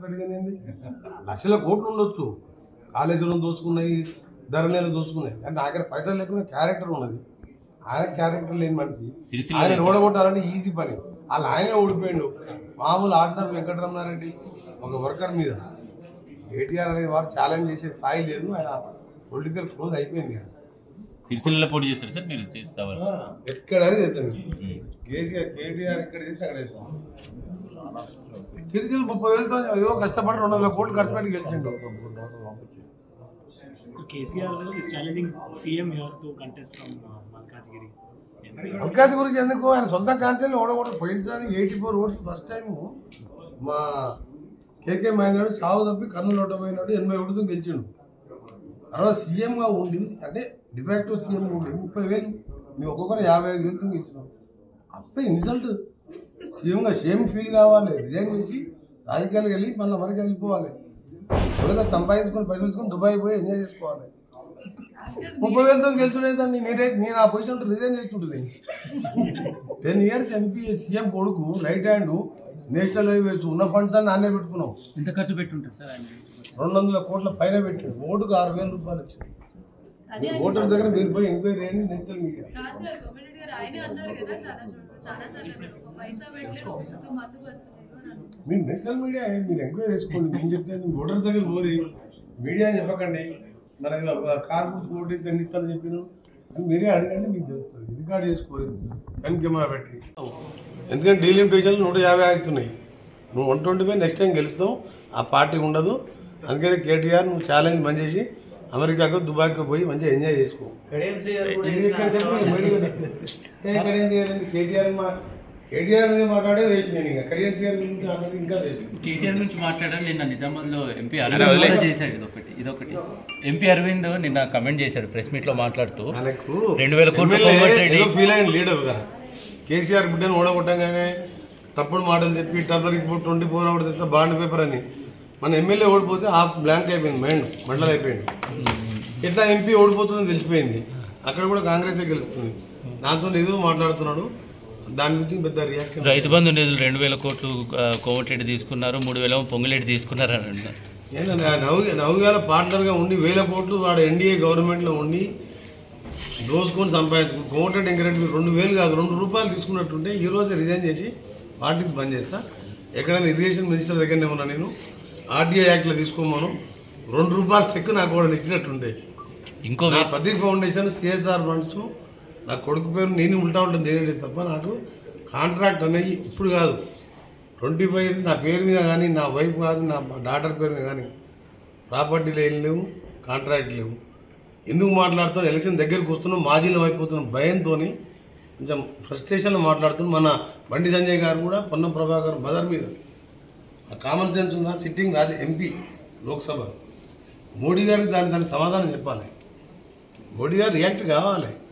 పెరిగింది లక్షల కోట్లు ఉండొచ్చు కాళేశ్వరం దోచుకున్నాయి ధరలేలు దోచుకున్నాయి అంటే ఆఖరి పైసలు లేకుండా క్యారెక్టర్ ఉన్నది ఆయన క్యారెక్టర్ లేని మనిషి సిరిసిల్ల ఆయన ఓడగొట్టాలంటే ఈజీ పని వాళ్ళు ఆయనే ఓడిపోయిండు మామూలు ఆర్డినర్ వెంకటరమణారెడ్డి ఒక వర్కర్ మీద కేటీఆర్ అనే వారు ఛాలెంజ్ చేసే స్థాయి లేదు ఆయన పొలిటికల్ క్లోజ్ అయిపోయింది ఇక. సిరిసిల్లలో పోటీ చేస్తారు సార్ మీరు చేస్తారు ఎక్కడైనా చేస్తాను కేసీఆర్ కేటీఆర్ ఎక్కడ చేస్తే అక్కడ చేస్తాం సిరిసిల్ల ముప్పై వేలతో ఏదో కష్టపడి రెండు వందల కోట్లు ఖర్చు పెట్టి గెలిచిండు KCR is challenging CM here to contest from uh, Malkajgiri. అల్కాతి గురించి ఎందుకు ఆయన సొంత కాంచెల్ని ఓడగొట్ట పోయినసారి eighty four votes first time మా కేకే మహేంద్రుడు సాగు తప్పి కన్నులు ఓటపోయినాడు ఎనభై ఓటుతో గెలిచిండు తర్వాత సీఎంగా ఉండి అంటే డిఫాక్టివ్ సీఎం ఉండి ముప్పై వేలు మేము ఒక్కొక్కరు యాభై ఐదు వేలతో గెలిచినాం అప్పుడే ఇన్సల్ట్ సీఎంగా సేమ్ ఫీల్ కావాలి రిజైన్ చేసి రాజకీయాలకు వెళ్ళి మళ్ళీ వరకు వెళ్ళిపోవాలి ఏదైనా సంపాదించుకొని పైసలు తీసుకొని దుబాయ్ పోయి ఎంజాయ్ చేసుకోవాలి ముప్పై వేలతో గెలుచుడేదండి నేనే నేను ఆ పొజిషన్ రిజైన్ చేస్తుంటుంది టెన్ ఇయర్స్ ఎంపీ సీఎం కొడుకు రైట్ హ్యాండ్ నేషనల్ హైవేస్ ఉన్న ఫండ్స్ అన్ని నానే పెట్టుకున్నాం ఎంత ఖర్చు పెట్టుంటారు సార్ ఆయన రెండు వందల కోట్ల పైన పెట్టాడు ఓటుకు ఆరు వేల రూపాయలు వచ్చింది అదే ఓటర్ దగ్గర మీరు పోయి ఎంక్వైరీ చేయండి నేషనల్ మీడియా కాదు కాదు కోమటిరెడ్డి గారు ఆయనే అన్నారు కదా చాలా చోట్ల చాలా సార్లు అన్నారు ఒక పైసా పెట్టలేదు ఒక చుట్టూ మత్తు వచ్చలేదు అని అన్నారు మీరు నేషనల్ మీడియా మీరు ఎంక్వైరీ చేసుకోండి మేము చెప్తే మీ ఓటర్ దగ్గర పోరి మీడియా అని చెప్పకండి మనకి కార్ గుర్తు ఓటు ఖండిస్తారని చెప్పిన మీరే అడగండి మీకు తెలుస్తుంది రికార్డ్ చేసుకోరు పెన్ కెమెరా పెట్టి ఎందుకంటే డీలింగ్ పేషెంట్లు నూట యాభై అవుతున్నాయి నువ్వు one twenty five next time గెలుస్తావు ఆ పార్టీ ఉండదు అందుకని కేటీఆర్ నువ్వు ఛాలెంజ్ బంద్ చేసి అమెరికాకు దుబాయ్కి పోయి మంచిగా ఎంజాయ్ చేసుకో ఇది ఎక్కడ చెప్పు, ఈ మీడియా ఏ కడియం చేయాలండి కేటీఆర్ మా కేటీఆర్ మీద మాట్లాడే వేసి నేను ఇంకా కడియం చేయాలి గురించి మాట్లాడి ఇంకా వేసి కేటీఆర్ నుంచి మాట్లాడాలి నిన్న నిజామాబాద్ లో ఎంపీ అరే అరవింద్ వదిలేయ్. కూడా చేశాడు ఇదొకటి ఇదొకటి ఎంపీ అరవింద్ నిన్న కమెంట్ చేశాడు ప్రెస్ మీట్ లో మాట్లాడుతూ మనకు రెండు వేల కోట్లు ఎమ్మెల్యే కోమటిరెడ్డి. ఏదో ఫీల్ అయిన లీడర్గా కేసీఆర్ బిడ్డను ఓడగొట్టంగానే తప్పుడు మాటలు చెప్పి టర్మరిక్ ట్వంటీ ఫోర్ అవర్స్ ఇస్తే బాండ్ పేపర్ అని మన ఎమ్మెల్యే ఓడిపోతే హాఫ్ బ్లాంక్ అయిపోయింది మైండ్ మండలం అయిపోయింది ఎట్లా ఎంపీ ఓడిపోతుందని తెలిసిపోయింది అక్కడ కూడా కాంగ్రెసే గెలుస్తుంది దాంతో ఏదో మాట్లాడుతున్నాడు దాని గురించి పెద్ద రియాక్షన్ రైతు బంధు నిధులు రెండు వేల కోట్లు ఆ, కోమటిరెడ్డి తీసుకున్నారు మూడు వేల పొంగులేటి తీసుకున్నారు అని అంటున్నారు ఏంటంటే నవ్వు నవ్వుగాల పార్ట్నర్గా ఉండి వేల కోట్లు వాడు ఎన్డీఏ గవర్నమెంట్లో ఉండి దోసుకొని సంపాదించు కోమటిరెడ్డి వెంకరెడ్డి రెండు వేలు కాదు రెండు రూపాయలు తీసుకున్నట్టుంటే ఈ రోజే రిజైన్ చేసి పార్టీకి బంద్ చేస్తా ఎక్కడైనా ఇరిగేషన్ మినిస్టర్ దగ్గరనే ఉన్నా నేను ఆర్డీఐ యాక్ట్లో తీసుకోమను రెండు రూపాయల చెక్ నాకు కూడా ఇచ్చినట్టుంటే ఇంకో నా వే- ప్రదీప్ ఫౌండేషన్ సిఎస్ఆర్ ఫండ్స్ నా కొడుకు పేరు నేను ఉల్టా ఉల్టా నేనే తప్ప నాకు కాంట్రాక్ట్ అనేది ఇప్పుడు కాదు ట్వంటీ ఫైవ్ నా పేరు మీద కానీ నా వైఫ్ కాదు నా డాటర్ పేరు మీద కానీ ప్రాపర్టీలు ఏం లేవు కాంట్రాక్ట్ లేవు ఎందుకు మాట్లాడుతున్నాం ఎలక్షన్ దగ్గరికి వస్తున్నాం మాజీలం అయిపోతున్నాం భయంతో కొంచెం ఫ్రస్ట్రేషన్లో మాట్లాడుతున్నాం మన బండి సంజయ్ గారు కూడా పొన్నం ప్రభాకర్ మదర్ మీద ఆ కామన్ సెన్స్ ఉందా సిట్టింగ్ రాజ ఎంపీ లోక్సభ మోడీ గారికి దాని దానికి సమాధానం చెప్పాలి మోడీ గారు రియాక్ట్ కావాలి